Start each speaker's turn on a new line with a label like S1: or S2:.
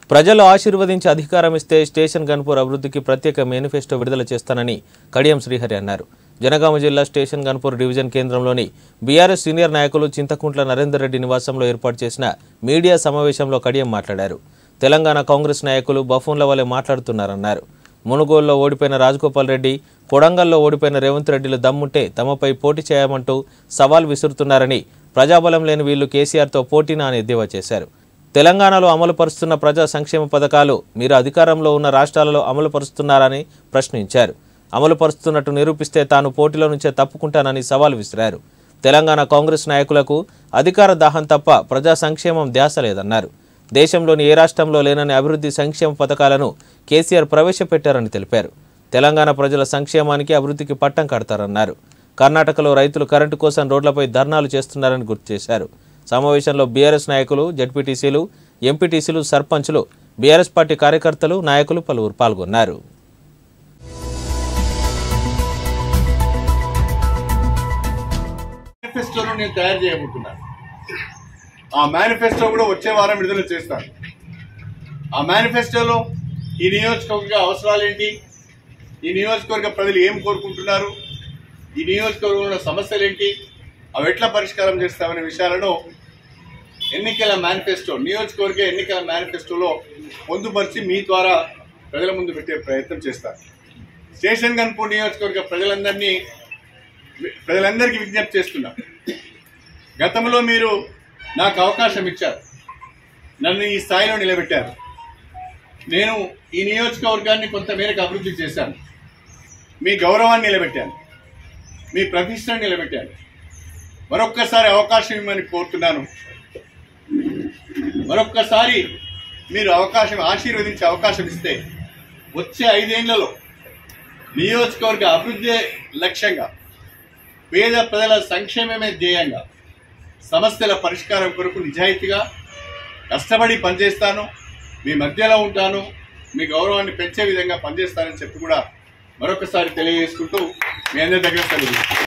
S1: ప్రజలు ఆశీర్వదించి అధికారం ఇస్తే స్టేషన్ గన్పూర్ అభివృద్ధికి ప్రత్యేక మేనిఫెస్టో విడుదల చేస్తానని కడియం శ్రీహరి అన్నారు జనగామ జిల్లా స్టేషన్ గన్పూర్ డివిజన్ కేంద్రంలోని బీఆర్ఎస్ సీనియర్ నాయకులు చింతకుంట్ల నరేందర్ రెడ్డి నివాసంలో ఏర్పాటు చేసిన మీడియా సమావేశంలో కడియం మాట్లాడారు తెలంగాణ కాంగ్రెస్ నాయకులు బఫూన్ల వలె మాట్లాడుతున్నారన్నారు మునుగోలులో ఓడిపోయిన రాజగోపాల్ రెడ్డి కొడంగల్లో ఓడిపోయిన రేవంత్ రెడ్డిలు దమ్ముంటే తమపై పోటీ చేయమంటూ సవాల్ విసురుతున్నారని ప్రజాబలం లేని వీళ్లు కేసీఆర్తో పోటీనా అని ఎద్దేవా చేశారు తెలంగాణలో అమలు పరుస్తున్న ప్రజా సంక్షేమ పథకాలు మీరు అధికారంలో ఉన్న రాష్ట్రాలలో అమలు పరుస్తున్నారని ప్రశ్నించారు అమలు పరుస్తున్నట్టు నిరూపిస్తే తాను పోటీలో నుంచే తప్పుకుంటానని సవాల్ విసిరారు తెలంగాణ కాంగ్రెస్ నాయకులకు అధికార దాహం తప్ప ప్రజా సంక్షేమం ధ్యాస లేదన్నారు దేశంలోని ఏ రాష్ట్రంలో లేనని అభివృద్ధి సంక్షేమ పథకాలను కేసీఆర్ ప్రవేశపెట్టారని తెలిపారు తెలంగాణ ప్రజల సంక్షేమానికి అభివృద్ధికి పట్టం కడతారన్నారు కర్ణాటకలో రైతులు కరెంటు కోసం రోడ్లపై ధర్నాలు చేస్తున్నారని గుర్తు చేశారు సమావేశంలో బీఆర్ఎస్ నాయకులు జడ్పీటీసీలు ఎంపీటీసీలు సర్పంచ్లు బీఆర్ఎస్ పార్టీ కార్యకర్తలు నాయకులు పలువురు పాల్గొన్నారు
S2: మేనిఫెస్టోను నేను తయారు చేయబోతున్నాను ఆ మేనిఫెస్టో కూడా వచ్చే వారం విడుదల చేస్తాను ఆ మేనిఫెస్టోలో ఈ నియోజకవర్గ అవసరాలు ఏంటి ఈ నియోజకవర్గ ప్రజలు ఏం కోరుకుంటున్నారు ఈ నియోజకవర్గంలో ఉన్న సమస్యలు ఏంటి అవి ఎట్లా పరిష్కారం చేస్తామనే విషయాలను ఎన్నికల మేనిఫెస్టో నియోజకవర్గ ఎన్నికల మేనిఫెస్టోలో పొందుపరిచి మీ ద్వారా ప్రజల ముందు పెట్టే ప్రయత్నం చేస్తాను స్టేషన్ గన్పూర్ నియోజకవర్గ ప్రజలందరినీ ప్రజలందరికీ విజ్ఞప్తి చేస్తున్నా గతంలో మీరు నాకు అవకాశం ఇచ్చారు నన్ను ఈ స్థాయిలో నిలబెట్టారు నేను ఈ నియోజకవర్గాన్ని కొంతమేరకు అభివృద్ధి చేశాను మీ గౌరవాన్ని నిలబెట్టాను మీ ప్రతిష్టను నిలబెట్టాను మరొక్కసారి అవకాశం ఇవ్వమని కోరుతున్నాను మరొక్కసారి మీరు అవకాశం ఆశీర్వదించే అవకాశం ఇస్తే వచ్చే ఐదేళ్లలో నియోజకవర్గ అభివృద్ధి లక్ష్యంగా పేద ప్రజల సంక్షేమమే ధ్యేయంగా సమస్యల పరిష్కారం కొరకు నిజాయితీగా కష్టపడి పనిచేస్తాను మీ మధ్యలో ఉంటాను మీ గౌరవాన్ని పెంచే విధంగా పనిచేస్తానని చెప్పి కూడా మరొకసారి తెలియజేసుకుంటూ మీ అందరి దగ్గర సెలవు